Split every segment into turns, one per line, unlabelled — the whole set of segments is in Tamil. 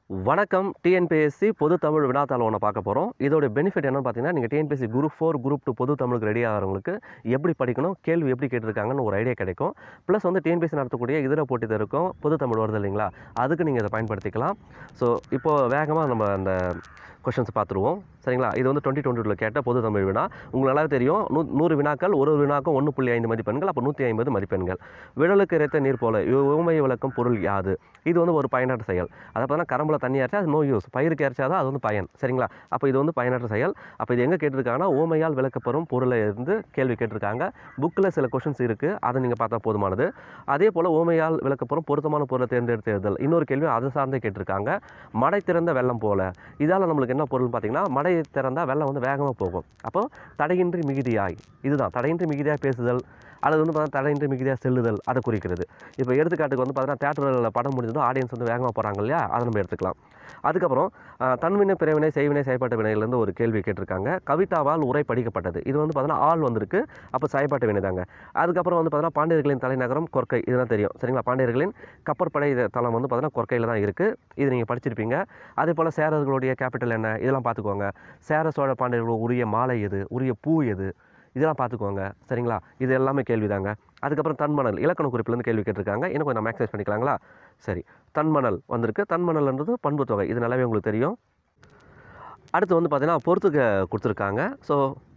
வணக்கம் டிஎன்பிஎஸ்சி பொது தமிழ் வினாத்தாள் ஒன்று பார்க்க போகிறோம் இதோட பெனிஃபிட் என்னன்னு பார்த்தீங்கன்னா நீங்கள் TNPSC group four group two பொது தமிழுக்கு ரெடி ஆகிறவங்களுக்கு எப்படி படிக்கணும் கேள்வி எப்படி கேட்டிருக்காங்கன்னு ஒரு ஐடியா கிடைக்கும் ப்ளஸ் வந்து டிஎன்பிஎஸ்சி நடத்தக்கூடிய இதர போட்டி இருக்கும் பொது தமிழ் வருது இல்லைங்களா அதுக்கு நீங்கள் இதை பயன்படுத்திக்கலாம் ஸோ இப்போது வேகமாக நம்ம அந்த கொஷின்ஸ் பார்த்துருவோம் சரிங்களா இது வந்து டுவெண்ட்டி டுவெண்ட்டியில் கேட்ட பொது தமிழ் வினா உங்களுக்கு நல்லாவே தெரியும் நூ நூறு வினாக்கள் ஒரு ஒரு வினாக்கும் ஒன்று புள்ளி ஐந்து மதிப்பெண்கள் அப்போ நூற்றி ஐம்பது மதிப்பெண்கள் விடலுக்கு இறைத்த நீர் போல ஊமை விளக்கம் பொருள் யாது இது வந்து ஒரு பயனற்ற செயல் அதை பார்த்தா கரம்பில் தண்ணி அரைச்சா அது நோ யூஸ் பயிருக்கு அரைச்சா தான் அது வந்து பயன் சரிங்களா அப்போ இது வந்து பயனற்ற செயல் அப்போ இது எங்கே கேட்டிருக்காங்கன்னா ஓமையால் விளக்கப்பெறும் பொருளை இருந்து கேள்வி கேட்டிருக்காங்க புக்கில் சில கொஷின்ஸ் இருக்குது அதை நீங்கள் பார்த்தா போதுமானது அதே போல் ஓமையால் விளக்கப்பெறும் பொருத்தமான பொருளை தேர்ந்தெடுத்தல் இன்னொரு கேள்வி அதை சார்ந்தே கேட்டிருக்காங்க மடை திறந்த வெள்ளம் போல இதால் நம்மளுக்கு என்ன பொருள் பார்த்தீங்கன்னா மடை திறந்தால் வெள்ளம் வந்து வேகமாக போகும் அப்போ தடையின்றி மிகுதியாய் இதுதான் தடையின்றி மிகுதியாக பேசுதல் அல்லது வந்து பார்த்தா தடையின்றி மிகுதியாக செல்லுதல் அதை குறிக்கிறது இப்போ எடுத்துக்காட்டுக்கு வந்து பார்த்தீங்கன்னா தேட்டரில் படம் முடிஞ்சதும் ஆடியன்ஸ் வந்து வேகமாக போகிறாங்க இல்லையா அதை நம்ம எடுத்துக்கலாம் அதுக்கப்புறம் ஆஹ், தன்வினை பிறவினை செய்வினை செயல்பாட்டு வினையிலேருந்து ஒரு கேள்வி கேட்டிருக்காங்க கவிதாவால் உரை படிக்கப்பட்டது இது வந்து பார்த்தீங்கன்னா ஆள் வந்திருக்கு அப்போ செயல்பாட்டு வினை தாங்க அதுக்கப்புறம் வந்து பார்த்தீங்கன்னா பாண்டியர்களின் தலைநகரம் கொர்க்கை இதெல்லாம் தெரியும் சரிங்களா பாண்டியர்களின் கப்பற்படை இது தளம் வந்து பார்த்தீங்கன்னா கொர்க்கையில் தான் இருக்குது இது நீங்கள் படிச்சிருப்பீங்க அதே போல் சேரர்களுடைய கேபிட்டல் என்ன இதெல்லாம் பார்த்துக்கோங்க சேர சோழ பாண்டியர்களுடைய உரிய மாலை எது உரிய பூ எது இதெல்லாம் பார்த்துக்கோங்க சரிங்களா இது எல்லாமே கேள்விதாங்க அதுக்கப்புறம் தன்மணல் இலக்கண குறிப்புலேருந்து கேள்வி கேட்டிருக்காங்க இன்னும் கொஞ்சம் மேக்ஸைஸ் பண்ணிக்கலாங்களா சரி தன்மணல் வந்திருக்கு தன்மணல்ன்றது பண்பு தொகை இது நல்லாவே உங்களுக்கு தெரியும் அடுத்து வந்து பார்த்தீங்கன்னா பொறுத்துக்க கொடுத்துருக்காங்க ஸோ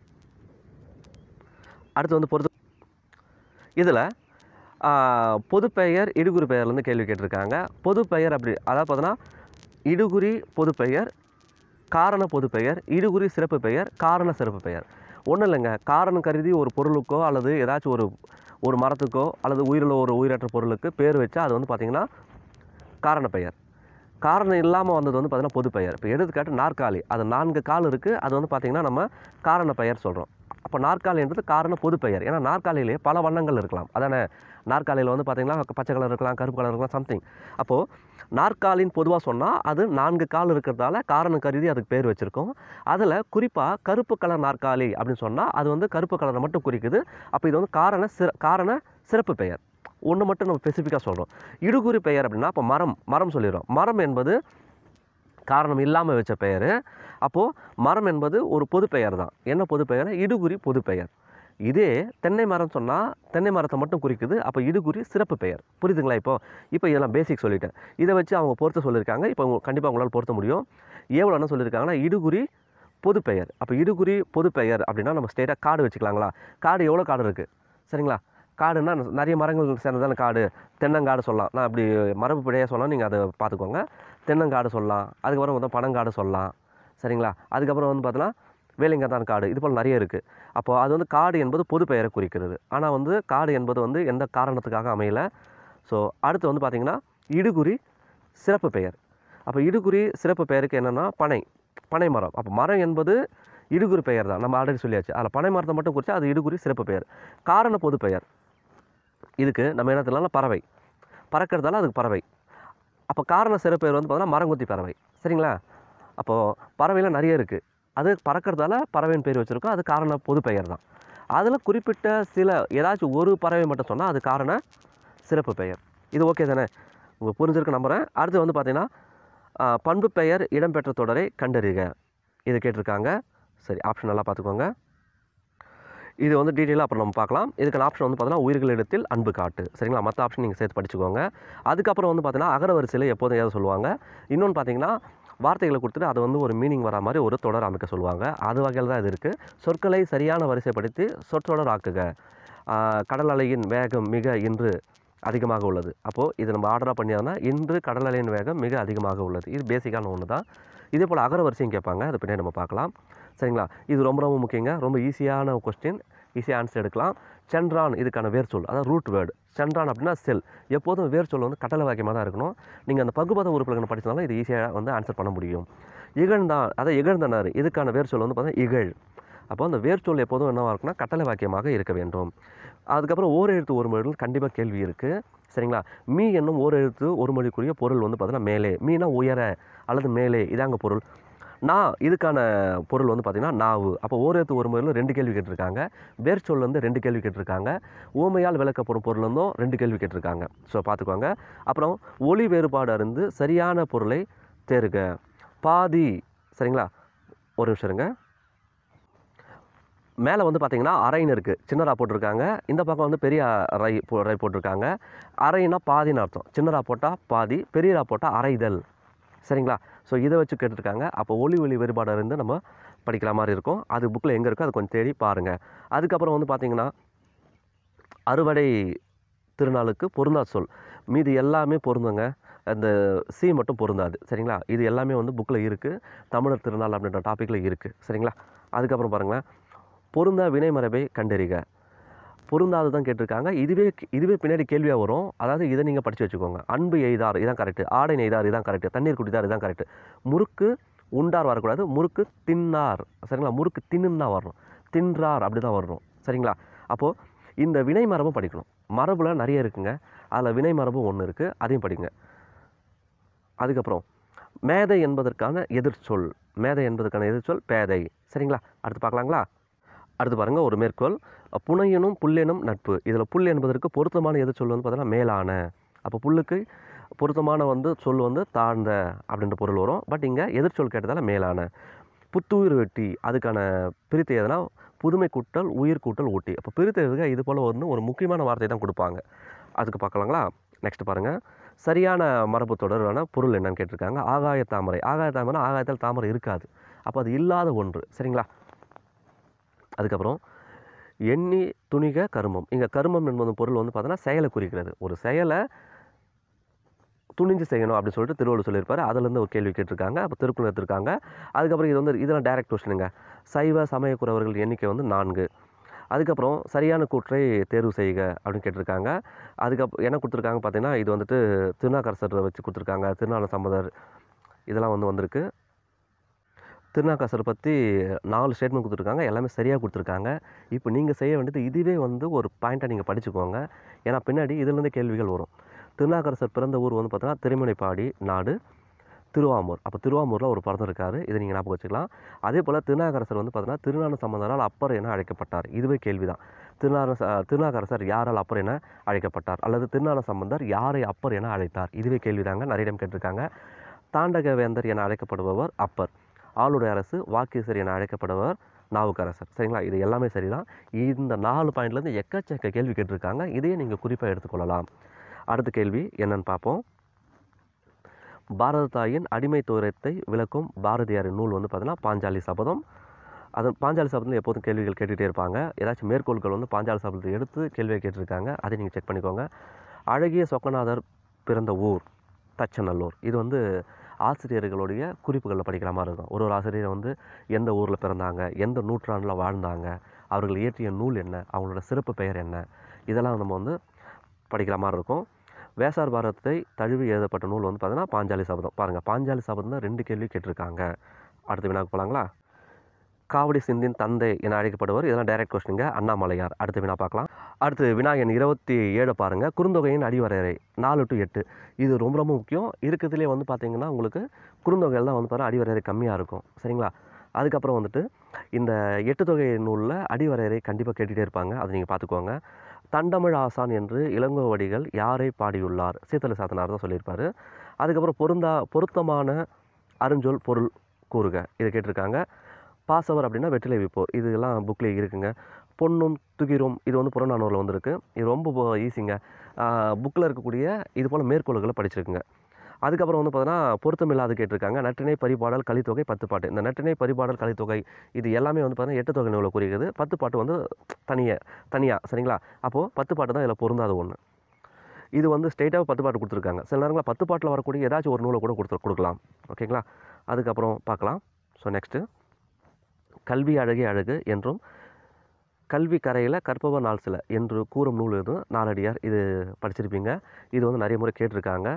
அடுத்து வந்து பொறுத்து இதில் பொதுப்பெயர் இடுகுறி பெயர்லேருந்து கேள்வி கேட்டிருக்காங்க பொதுப்பெயர் அப்படி அதாவது பார்த்தோன்னா இடுகுறி பொதுப்பெயர் காரண பொதுப்பெயர் இடுகுறி சிறப்பு பெயர் காரண சிறப்பு பெயர் ஒன்றும் இல்லைங்க காரணம் கருதி ஒரு பொருளுக்கோ அல்லது ஏதாச்சும் ஒரு ஒரு மரத்துக்கோ அல்லது உயிருள்ள ஒரு உயிரற்ற பொருளுக்கு பேர் வச்சா அது வந்து பார்த்திங்கன்னா காரண பெயர் காரணம் இல்லாமல் வந்தது வந்து பார்த்திங்கன்னா பொது பெயர் இப்போ எடுத்துக்காட்டு நாற்காலி அது நான்கு கால் இருக்குது அது வந்து பார்த்திங்கன்னா நம்ம காரண பெயர் சொல்கிறோம் அப்போ நாற்காலின்றது காரண பொது பெயர் ஏன்னா நாற்காலியிலே பல வண்ணங்கள் இருக்கலாம் அதானே நாற்காலியில் வந்து பார்த்திங்கன்னா பச்சை கலர் இருக்கலாம் கருப்பு கலர் இருக்கலாம் சம்திங் அப்போது நாற்காலின்னு பொதுவாக சொன்னால் அது நான்கு கால் இருக்கிறதால காரணம் கருதி அதுக்கு பேர் வச்சுருக்கோம் அதில் குறிப்பாக கருப்பு கலர் நாற்காலி அப்படின்னு சொன்னால் அது வந்து கருப்பு கலரை மட்டும் குறிக்குது அப்போ இது வந்து காரண சிற காரண சிறப்பு பெயர் ஒன்று மட்டும் நம்ம ஸ்பெசிஃபிக்காக சொல்கிறோம் இடுகுறி பெயர் அப்படின்னா இப்போ மரம் மரம் சொல்லிடுறோம் மரம் என்பது காரணம் இல்லாமல் வச்ச பெயர் அப்போது மரம் என்பது ஒரு பொது பெயர் தான் என்ன பொது பெயர் இடுகுறி பொது பெயர் இதே தென்னை மரம் சொன்னால் தென்னை மரத்தை மட்டும் குறிக்குது அப்போ இடுகுறி சிறப்பு பெயர் புரியுதுங்களா இப்போ இப்போ இதெல்லாம் பேசிக் சொல்லிட்டேன் இதை வச்சு அவங்க பொறுத்த சொல்லியிருக்காங்க இப்போ கண்டிப்பாக உங்களால் பொருத்த முடியும் எவ்வளோ என்ன சொல்லியிருக்காங்கன்னா இடுகுறி பொது பெயர் அப்போ இடுகுறி பொது பெயர் அப்படின்னா நம்ம ஸ்டேட்டாக காடு வச்சுக்கலாங்களா காடு எவ்வளோ காடு இருக்குது சரிங்களா காடுன்னா நிறைய மரங்கள் சேர்ந்ததான காடு தென்னங்காடு சொல்லலாம் நான் அப்படி மரபு பிழையாக சொல்லலாம் நீங்கள் அதை பார்த்துக்கோங்க தென்னங்காடு சொல்லலாம் அதுக்கப்புறம் வந்து பனங்காடு சொல்லலாம் சரிங்களா அதுக்கப்புறம் வந்து பார்த்தோன்னா வேலிங்கத்தான் காடு இது போல் நிறைய இருக்குது அப்போ அது வந்து காடு என்பது பொது பெயரை குறிக்கிறது ஆனால் வந்து காடு என்பது வந்து எந்த காரணத்துக்காக அமையல ஸோ அடுத்து வந்து பார்த்திங்கன்னா இடுகுறி சிறப்பு பெயர் அப்போ இடுகுறி சிறப்பு பெயருக்கு என்னென்னா பனை பனை மரம் அப்போ மரம் என்பது இடுகுறி பெயர் தான் நம்ம ஆல்ரெடி சொல்லியாச்சு அதில் பனை மரத்தை மட்டும் குறிச்சா அது இடுகுறி சிறப்பு பெயர் காரண பொது பெயர் இதுக்கு நம்ம என்ன சொல்லலாம் பறவை பறக்கிறதால அதுக்கு பறவை அப்போ காரண சிறப்பு பெயர் வந்து பார்த்தோன்னா மரங்கொத்தி பறவை சரிங்களா அப்போது பறவைலாம் நிறைய இருக்குது அது பறக்கிறதால பறவைன்னு பேர் வச்சுருக்கோம் அது காரண பொது பெயர் தான் அதில் குறிப்பிட்ட சில ஏதாச்சும் ஒரு பறவை மட்டும் சொன்னால் அது காரண சிறப்பு பெயர் இது ஓகே தானே உங்களுக்கு புரிஞ்சிருக்கு நம்புகிறேன் அடுத்து வந்து பார்த்தீங்கன்னா ஆ, பண்பு பெயர் இடம்பெற்ற தொடரை கண்டறிக இது கேட்டிருக்காங்க சரி ஆப்ஷன் நல்லா பார்த்துக்கோங்க இது வந்து டீட்டெயிலாக அப்புறம் நம்ம பார்க்கலாம் இதுக்கான ஆப்ஷன் வந்து பார்த்தீங்கன்னா உயிர்களிடத்தில் அன்பு காட்டு சரிங்களா மற்ற ஆப்ஷன் நீங்கள் சேர்த்து படிச்சுக்கோங்க அதுக்கப்புறம் வந்து பார்த்தீங்கன்னா அகர வரிசையில் எப்போதும் ஏதாவது சொல்லுவாங்க இன்னொன்று பார்த்தீங்கன்னா வார்த்தைகளை கொடுத்துட்டு அதை வந்து ஒரு மீனிங் வரா மாதிரி ஒரு தொடர் அமைக்க சொல்லுவாங்க அது வகையில் தான் இது இருக்குது சொற்களை சரியான வரிசைப்படுத்தி சொற்றொடர் ஆக்குக ஆஹ் கடல் அலையின் வேகம் மிக இன்று அதிகமாக உள்ளது அப்போது இது நம்ம ஆர்டராக பண்ணியாதுன்னா இன்று கடல் அலையின் வேகம் மிக அதிகமாக உள்ளது இது பேசிக்கான ஒன்று தான் இதே போல் அகர வரிசையும் கேட்பாங்க அதை பின்னாடி நம்ம பார்க்கலாம் சரிங்களா இது ரொம்ப ரொம்ப முக்கியங்க ரொம்ப ஈஸியான கொஸ்டின் ஈஸியாக ஆன்சர் எடுக்கலாம் சென்றான் இதுக்கான வேர் சொல் அதாவது ரூட் வேர்டு சென்றான் அப்படின்னா செல் எப்போதும் வேர் சொல் வந்து கட்டளை வாக்கியமாக தான் இருக்கணும் நீங்கள் அந்த பகுபத உறுப்பில் படிச்சதாலும் இது ஈஸியாக வந்து ஆன்சர் பண்ண முடியும் இகழ்ந்தான் அதாவது இகழ்ந்தனர் இதுக்கான வேர் சொல் வந்து பார்த்தீங்கன்னா இகழ் அப்போ அந்த வேர் சொல் எப்போதும் என்னவாக இருக்குன்னா கட்டளை வாக்கியமாக இருக்க வேண்டும் அதுக்கப்புறம் ஓர் எழுத்து ஒரு மொழிகள் கண்டிப்பாக கேள்வி இருக்குது சரிங்களா மீ என்னும் ஓர் எழுத்து ஒரு மொழிக்குரிய பொருள் வந்து பார்த்தீங்கன்னா மேலே மீனா உயர அல்லது மேலே இதாங்க பொருள் நான் இதுக்கான பொருள் வந்து பார்த்திங்கன்னா நாவு அப்போ ஓர் எழுத்து ஒரு மொழியில் ரெண்டு கேள்வி கேட்டிருக்காங்க வேர் சொல் வந்து ரெண்டு கேள்வி கேட்டிருக்காங்க ஊமையால் விளக்கப்படும் பொருள் இருந்தும் ரெண்டு கேள்வி கேட்டிருக்காங்க ஸோ பார்த்துக்கோங்க அப்புறம் ஒளி வேறுபாடு அறிந்து சரியான பொருளை தேறுக பாதி சரிங்களா ஒரு நிமிஷம் இருங்க மேலே வந்து பார்த்தீங்கன்னா அரைன்னு இருக்குது சின்னரா போட்டிருக்காங்க இந்த பக்கம் வந்து பெரிய ரை போ ரை போட்டிருக்காங்க அரைனா பாதின்னு அர்த்தம் சின்னரா போட்டால் பாதி பெரியரா போட்டால் அரைதல் சரிங்களா ஸோ இதை வச்சு கேட்டிருக்காங்க அப்போ ஒளி ஒளி வேறுபாடு இருந்து நம்ம படிக்கிற மாதிரி இருக்கும் அது புக்கில் எங்கே இருக்கோ அது கொஞ்சம் தேடி பாருங்கள் அதுக்கப்புறம் வந்து பார்த்தீங்கன்னா அறுவடை திருநாளுக்கு பொருந்தா சொல் மீதி எல்லாமே பொருந்துங்க அந்த சி மட்டும் பொருந்தாது சரிங்களா இது எல்லாமே வந்து புக்கில் இருக்குது தமிழர் திருநாள் அப்படின்ற டாப்பிக்கில் இருக்குது சரிங்களா அதுக்கப்புறம் பாருங்களேன் பொருந்தா வினைமரபை கண்டறிக பொருந்தாது தான் கேட்டிருக்காங்க இதுவே இதுவே பின்னாடி கேள்வியாக வரும் அதாவது இதை நீங்கள் படித்து வச்சுக்கோங்க அன்பு எய்தார் இதான் கரெக்டு ஆடை நெய்தார் இதான் கரெக்டு தண்ணீர் குடித்தார் இதான் கரெக்டு முறுக்கு உண்டார் வரக்கூடாது முறுக்கு தின்னார் சரிங்களா முறுக்கு தின்னு தான் வரணும் தின்றார் அப்படி தான் வரணும் சரிங்களா அப்போது இந்த வினை மரபும் படிக்கணும் மரபுல நிறைய இருக்குங்க அதில் வினை மரபும் ஒன்று இருக்குது அதையும் படிங்க அதுக்கப்புறம் மேதை என்பதற்கான எதிர்ச்சொல் மேதை என்பதற்கான எதிர்ச்சொல் பேதை சரிங்களா அடுத்து பார்க்கலாங்களா அடுத்து பாருங்கள் ஒரு மேற்கோள் புனையனும் புல்லெனும் நட்பு இதில் புல் என்பதற்கு பொருத்தமான எதிர்ச்சொல் வந்து பார்த்தீங்கன்னா மேலான அப்போ புல்லுக்கு பொருத்தமான வந்து சொல் வந்து தாழ்ந்த அப்படின்ற பொருள் வரும் பட் இங்கே எதிர்ச்சொல் கேட்டதால மேலான புத்துயிர் வெட்டி அதுக்கான பிரித்து எதுனா புதுமை கூட்டல் உயிர் கூட்டல் ஊட்டி அப்போ பிரித்து எழுதுக இது போல் வந்து ஒரு முக்கியமான வார்த்தை தான் கொடுப்பாங்க அதுக்கு பார்க்கலாங்களா நெக்ஸ்ட் பாருங்கள் சரியான மரபு தொடர்பான பொருள் என்னன்னு கேட்டிருக்காங்க ஆகாய தாமரை ஆகாய தாமரை ஆகாயத்தில் தாமரை இருக்காது அப்போ அது இல்லாத ஒன்று சரிங்களா அதுக்கப்புறம் எண்ணி துணிக கருமம் இங்கே கருமம் என்பது பொருள் வந்து பார்த்தோன்னா செயலை குறிக்கிறது ஒரு செயலை துணிஞ்சு செய்யணும் அப்படின்னு சொல்லிட்டு திருவள்ளுவர் சொல்லியிருப்பாரு அதுலேருந்து ஒரு கேள்வி கேட்டிருக்காங்க அப்போ திருக்குறள் எடுத்திருக்காங்க அதுக்கப்புறம் இது வந்து இதெல்லாம் டைரக்ட் கொஸ்டினுங்க சைவ சமயக்குறவர்கள் எண்ணிக்கை வந்து நான்கு அதுக்கப்புறம் சரியான கூற்றை தேர்வு செய்க அப்படின்னு கேட்டிருக்காங்க அதுக்கப்புறம் என்ன கொடுத்துருக்காங்க பார்த்தீங்கன்னா இது வந்துட்டு திருநாக்கரசர் வச்சு கொடுத்துருக்காங்க திருநாள சம்பதர் இதெல்லாம் வந்து வந்திருக்கு திருநாக்கரசர் பற்றி நாலு ஸ்டேட்மெண்ட் கொடுத்துருக்காங்க எல்லாமே சரியாக கொடுத்துருக்காங்க இப்போ நீங்கள் செய்ய வேண்டியது இதுவே வந்து ஒரு பாயிண்ட்டை நீங்கள் படிச்சுக்கோங்க ஏன்னா பின்னாடி இதுலேருந்து கேள்விகள் வரும் திருநாக்கரசர் பிறந்த ஊர் வந்து பார்த்தீங்கன்னா திருமணைப்பாடி நாடு திருவாமூர் அப்போ திருவாமூரில் ஒரு படம் இருக்காரு இதை நீங்கள் ஞாபகம் வச்சுக்கலாம் அதே போல் திருநாகரசர் வந்து பார்த்தீங்கன்னா திருநான சம்பந்தரால் அப்பர் என அழைக்கப்பட்டார் இதுவே கேள்வி தான் திருநான திருநாகரசர் யாரால் அப்பர் என அழைக்கப்பட்டார் அல்லது திருநான சம்பந்தர் யாரை அப்பர் என அழைத்தார் இதுவே கேள்விதாங்க நிறைய இடம் கேட்டிருக்காங்க தாண்டக வேந்தர் என அழைக்கப்படுபவர் அப்பர் ஆளுடைய அரசு வாக்கீசர் என அழைக்கப்படுபவர் நாவுக்கரசர் சரிங்களா இது எல்லாமே சரிதான் இந்த நாலு பாயிண்ட்லேருந்து எக்கச்சக்க கேள்வி கேட்டிருக்காங்க இதையே நீங்கள் குறிப்பாக எடுத்துக்கொள்ளலாம் அடுத்த கேள்வி என்னன்னு பார்ப்போம் பாரத தாயின் அடிமை துயரத்தை விளக்கும் பாரதியாரின் நூல் வந்து பார்த்தீங்கன்னா பாஞ்சாலி சபதம் அது பாஞ்சாலி சபதத்தில் எப்போதும் கேள்விகள் கேட்டுகிட்டே இருப்பாங்க ஏதாச்சும் மேற்கோள்கள் வந்து பாஞ்சாலி சபதத்தை எடுத்து கேள்வியை கேட்டிருக்காங்க அதை நீங்கள் செக் பண்ணிக்கோங்க அழகிய சொக்கநாதர் பிறந்த ஊர் தச்சநல்லூர் இது வந்து ஆசிரியர்களுடைய குறிப்புகளில் படிக்கிற மாதிரி இருக்கும் ஒரு ஒரு ஆசிரியர் வந்து எந்த ஊரில் பிறந்தாங்க எந்த நூற்றாண்டில் வாழ்ந்தாங்க அவர்கள் இயற்றிய நூல் என்ன அவங்களோட சிறப்பு பெயர் என்ன இதெல்லாம் நம்ம வந்து படிக்கிற மாதிரி இருக்கும் வேசார் பாரதத்தை தழுவி எழுதப்பட்ட நூல் வந்து பார்த்தீங்கன்னா பாஞ்சாலி சபதம் பாருங்கள் பாஞ்சாலி சபதம் தான் ரெண்டு கேள்வி கேட்டிருக்காங்க அடுத்த வினாக்கு போகலாங்களா காவடி சிந்தின் தந்தை என அழைக்கப்படுவர் இதெல்லாம் டைரக்ட் கொஸ்டினுங்க அண்ணாமலையார் அடுத்த வினா பார்க்கலாம் அடுத்து வினா எண் இருபத்தி ஏழு பாருங்கள் குறுந்தொகையின் அடிவரையறை நாலு டு எட்டு இது ரொம்ப ரொம்ப முக்கியம் இருக்கிறதுலே வந்து பார்த்தீங்கன்னா உங்களுக்கு குறுந்தொகையில் தான் வந்து பாருங்கள் அடிவரையறை கம்மியாக இருக்கும் சரிங்களா அதுக்கப்புறம் வந்துட்டு இந்த எட்டு தொகை நூலில் அடிவரையறை கண்டிப்பாக கேட்டுகிட்டே இருப்பாங்க அதை நீங்கள் பார்த்துக்கோங்க தண்டமிழ் ஆசான் என்று இளங்கோவடிகள் யாரை பாடியுள்ளார் சீத்தல சாத்தனார் தான் சொல்லியிருப்பார் அதுக்கப்புறம் பொருந்தா பொருத்தமான அருஞ்சொல் பொருள் கூறுக இதை கேட்டிருக்காங்க பாசவர் அப்படின்னா வெற்றிலை விப்போர் இதெல்லாம் புக்கில் இருக்குங்க பொன்னும் துகிரும் இது வந்து புறநானூரில் வந்திருக்கு இது ரொம்ப ஈஸிங்க புக்கில் இருக்கக்கூடிய இது போல் மேற்கோள்களை படிச்சிருக்குங்க அதுக்கப்புறம் வந்து பார்த்தீங்கன்னா பொருத்தமில்லாது கேட்டிருக்காங்க நற்றினை பரிபாடல் கலித்தொகை பத்து பாட்டு இந்த நற்றினை பரிபாடல் கலித்தொகை இது எல்லாமே வந்து பார்த்தீங்கன்னா எட்டு தொகை நூலில் குறிக்கிறது பத்து பாட்டு வந்து தனியாக தனியாக சரிங்களா அப்போது பத்து பாட்டு தான் இதில் பொருந்தாத ஒன்று இது வந்து ஸ்ட்ரெயிட்டாக பத்து பாட்டு கொடுத்துருக்காங்க சில நேரங்களில் பத்து பாட்டில் வரக்கூடிய ஏதாச்சும் ஒரு நூலை கூட கொடுத்து கொடுக்கலாம் ஓகேங்களா அதுக்கப்புறம் பார்க்கலாம் ஸோ நெக்ஸ்ட்டு கல்வி அழகே அழகு என்றும் கல்வி கரையில் கற்பவர் நாள் சில என்று கூறும் நூல் எதுவும் நாலடியார் இது படிச்சிருப்பீங்க இது வந்து நிறைய முறை கேட்டிருக்காங்க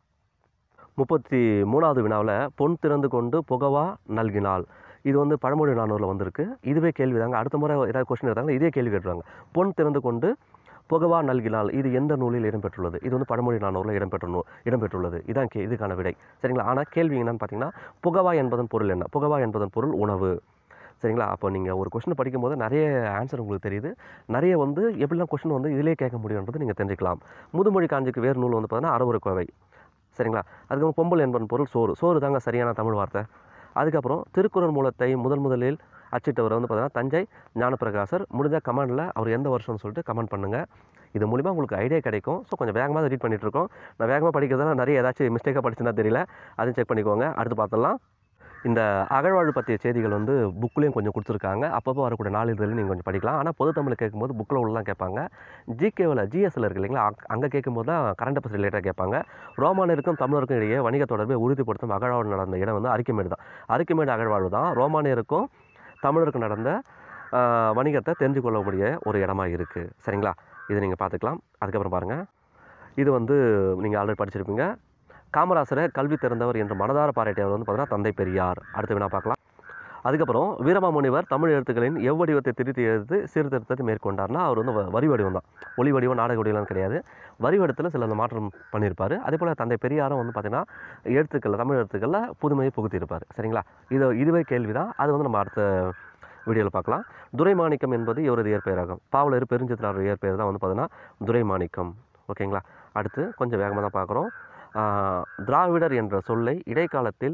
முப்பத்தி மூணாவது வினாவில் பொன் திறந்து கொண்டு புகவா நல்கினாள் இது வந்து பழமொழி நானூரில் வந்திருக்கு இதுவே கேள்வி தாங்க அடுத்த முறை ஏதாவது கொஸ்டின் எடுத்தாங்க இதே கேள்வி கேட்டுருவாங்க பொன் திறந்து கொண்டு புகவா நல்கினாள் இது எந்த நூலில் இடம்பெற்றுள்ளது இது வந்து பழமொழி நானூரில் இடம்பெற்ற நூ இடம்பெற்றுள்ளது இதான் கே இதுக்கான விடை சரிங்களா ஆனால் கேள்வி என்னன்னு பார்த்தீங்கன்னா புகவா என்பதன் பொருள் என்ன புகவா என்பதன் பொருள் உணவு சரிங்களா அப்போ நீங்கள் ஒரு கொஷினை படிக்கும்போது நிறைய ஆன்சர் உங்களுக்கு தெரியுது நிறைய வந்து எப்படிலாம் கொஷின் வந்து இதிலே கேட்க முடியுன்றது நீங்கள் தெரிஞ்சுக்கலாம் முதுமொழி காஞ்சிக்கு வேறு நூல் வந்து பார்த்தீங்கன்னா அறவுரை கோவை சரிங்களா அதுக்கப்புறம் பொம்பல் என்பன் பொருள் சோறு சோறு தாங்க சரியான தமிழ் வார்த்தை அதுக்கப்புறம் திருக்குறள் மூலத்தை முதல் முதலில் அச்சிட்டவர் வந்து பார்த்தீங்கன்னா தஞ்சை ஞானப்பிரகாசர் முடிஞ்ச கமெண்டில் அவர் எந்த வருஷம்னு சொல்லிட்டு கமெண்ட் பண்ணுங்கள் இது மூலிமா உங்களுக்கு ஐடியா கிடைக்கும் ஸோ கொஞ்சம் வேகமாக ரீட் பண்ணிட்டு இருக்கோம் நான் வேகமாக படிக்கிறதுனால நிறைய ஏதாச்சும் மிஸ்டேக்காக படிச்சுன்னா தெரியல அதையும் செக் பண்ணிக்கோங்க அடுத்து பார்த்தலாம் இந்த அகழ்வாழ்வு பற்றிய செய்திகள் வந்து புக்லேயும் கொஞ்சம் கொடுத்துருக்காங்க அப்பப்போ வரக்கூடிய நாளிதழில் நீங்கள் கொஞ்சம் படிக்கலாம் ஆனால் பொது தமிழ் கேட்கும்போது புக்கில் உள்ளலாம் கேட்பாங்க ஜிகேவில் ஜிஎஸ்ல இருக்கு இல்லைங்களா அங்கே கேட்கும்போது தான் கரண்ட் அஃபேர்ஸ் ரிலேட்டாக கேட்பாங்க ரோமானியருக்கும் தமிழருக்கும் இடையே வணிக தொடர்பை உறுதிப்படுத்தும் அகழ்வாழ்வு நடந்த இடம் வந்து அரிக்கமேடு தான் அரிக்கமேடு அகழ்வாழ்வு தான் ரோமானியருக்கும் தமிழருக்கும் நடந்த ஆஹ், வணிகத்தை தெரிஞ்சு கொள்ளக்கூடிய ஒரு இடமா இருக்குது சரிங்களா இதை நீங்கள் பார்த்துக்கலாம் அதுக்கப்புறம் பாருங்கள் இது வந்து நீங்கள் ஆல்ரெடி படிச்சிருப்பீங்க காமராசரை கல்வி திறந்தவர் என்று மனதார பாராட்டியவர் வந்து பார்த்தீங்கன்னா தந்தை பெரியார் அடுத்து வேணா பார்க்கலாம் அதுக்கப்புறம் வீரமாமுனிவர் தமிழ் எழுத்துக்களின் எவ்வடிவத்தை திருத்தி எழுத்து சீர்திருத்தத்தை மேற்கொண்டார்னா அவர் வந்து வ- வரி வடிவம் தான் ஒளி வடிவம் நாடக வடிவம்லாம் கிடையாது வரி வடிவத்தில் சில மாற்றம் பண்ணியிருப்பார் அதே போல் தந்தை பெரியாரும் வந்து பார்த்தீங்கன்னா எழுத்துக்களில் தமிழ் எழுத்துக்களில் புதுமையை புகுத்தியிருப்பார் சரிங்களா இது இதுவே கேள்வி தான் அது வந்து நம்ம அடுத்த வீடியோவில் பார்க்கலாம் துரைமாணிக்கம் என்பது இவரது இயற்பெயராகும் பாவலர் பெருஞ்சித்திரார் இயற்பெயர் தான் வந்து பார்த்தீங்கன்னா துரைமாணிக்கம் ஓகேங்களா அடுத்து கொஞ்சம் வேகமாக தான் பார்க்குறோம் திராவிடர் என்ற சொல்லை இடைக்காலத்தில்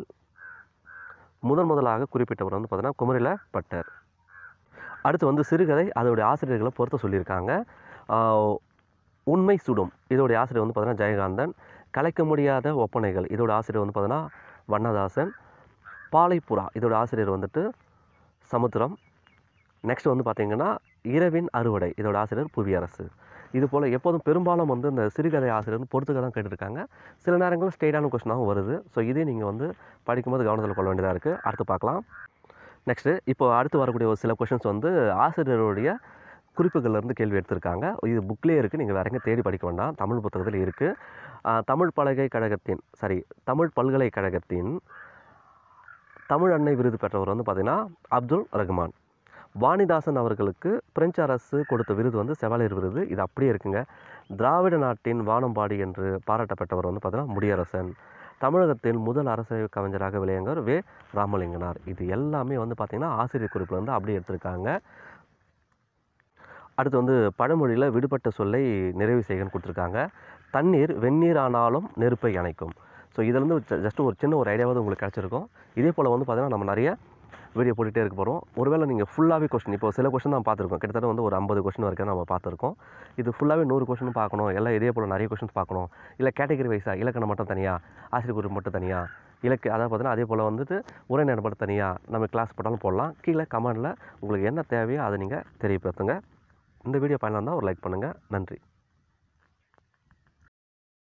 முதன் முதலாக குறிப்பிட்டவர் வந்து பார்த்தீங்கன்னா குமரில பட்டர் அடுத்து வந்து சிறுகதை அதோடைய ஆசிரியர்களை பொறுத்த சொல்லியிருக்காங்க ஆஹ் உண்மை சுடும் இதோடைய ஆசிரியர் வந்து பார்த்தீங்கன்னா ஜெயகாந்தன் கலைக்க முடியாத ஒப்பனைகள் இதோட ஆசிரியர் வந்து பார்த்தீங்கன்னா வண்ணதாசன் பாலைப்புறா இதோட ஆசிரியர் வந்துட்டு சமுத்திரம் நெக்ஸ்ட் வந்து பார்த்தீங்கன்னா இரவின் அறுவடை இதோட ஆசிரியர் புவியரசு இது போல் எப்போதும் பெரும்பாலும் வந்து இந்த சிறுகதை ஆசிரியர் பொறுத்துக்க தான் கேட்டிருக்காங்க சில நேரங்களில் ஸ்டேட்டான கொஸ்டினாகவும் வருது ஸோ இதே நீங்கள் வந்து படிக்கும்போது கவனத்தில் கொள்ள வேண்டியதாக இருக்குது அடுத்து பார்க்கலாம் நெக்ஸ்ட்டு இப்போ அடுத்து வரக்கூடிய ஒரு சில கொஷின்ஸ் வந்து ஆசிரியருடைய குறிப்புகள்ல இருந்து கேள்வி எடுத்திருக்காங்க இது புக்லேயே இருக்குது நீங்கள் வேற எங்கே தேடி படிக்க வேண்டாம் தமிழ் புத்தகத்தில் இருக்குது தமிழ் பல்கலைக்கழகத்தின் சாரி தமிழ் பல்கலைக்கழகத்தின் தமிழ் அன்னை விருது பெற்றவர் வந்து பார்த்திங்கன்னா அப்துல் ரஹ்மான் வாணிதாசன் அவர்களுக்கு பிரெஞ்சு அரசு கொடுத்த விருது வந்து செவாலியர் விருது இது அப்படியே இருக்குங்க திராவிட நாட்டின் வானம்பாடி என்று பாராட்டப்பட்டவர் வந்து பார்த்தீங்கன்னா முடியரசன் தமிழகத்தின் முதல் அரசியல் கவிஞராக விளையங்கர் வே ராமலிங்கனார் இது எல்லாமே வந்து பார்த்திங்கன்னா ஆசிரியர் குறிப்பில் வந்து அப்படியே எடுத்திருக்காங்க அடுத்து வந்து பழமொழியில் விடுபட்ட சொல்லை நிறைவு செய்கன்னு கொடுத்துருக்காங்க தண்ணீர் வெந்நீர் ஆனாலும் நெருப்பை அணைக்கும் ஸோ இதுலேருந்து ஜஸ்ட் ஒரு சின்ன ஒரு ஐடியாவது உங்களுக்கு கிடச்சிருக்கும் இதே போல் வந்து பார்த்தீங்கன்னா நம்ம நிறைய வீடியோ போட்டுகிட்டே இருக்க போகிறோம் ஒருவேளை நீங்கள் ஃபுல்லாகவே கொஸ்டின் இப்போ சில கொஸ்டின் தான் பார்த்துருக்கோம் கிட்டத்தட்ட வந்து ஒரு ஐம்பது கொஸ்டின் வரைக்கும் நம்ம பார்த்துருக்கோம் இது ஃபுல்லாகவே நூறு கொஸ்டின் பார்க்கணும் எல்லாம் இதே போல் நிறைய கொஸ்டின்ஸ் பார்க்கணும் இல்லை கேட்டகரி வைஸாக இலக்கணம் மட்டும் தனியாக ஆசிரியர் குறிப்பு மட்டும் தனியாக இலக்கு அதாவது பார்த்தீங்கன்னா அதே போல் வந்துட்டு உரைநடை மட்டும் தனியாக நம்ம கிளாஸ் போட்டாலும் போடலாம் கீழே கமெண்டில் உங்களுக்கு என்ன தேவையோ அதை நீங்கள் தெரியப்படுத்துங்க இந்த வீடியோ பயனாக இருந்தால் ஒரு லைக் பண்ணுங்கள் நன்றி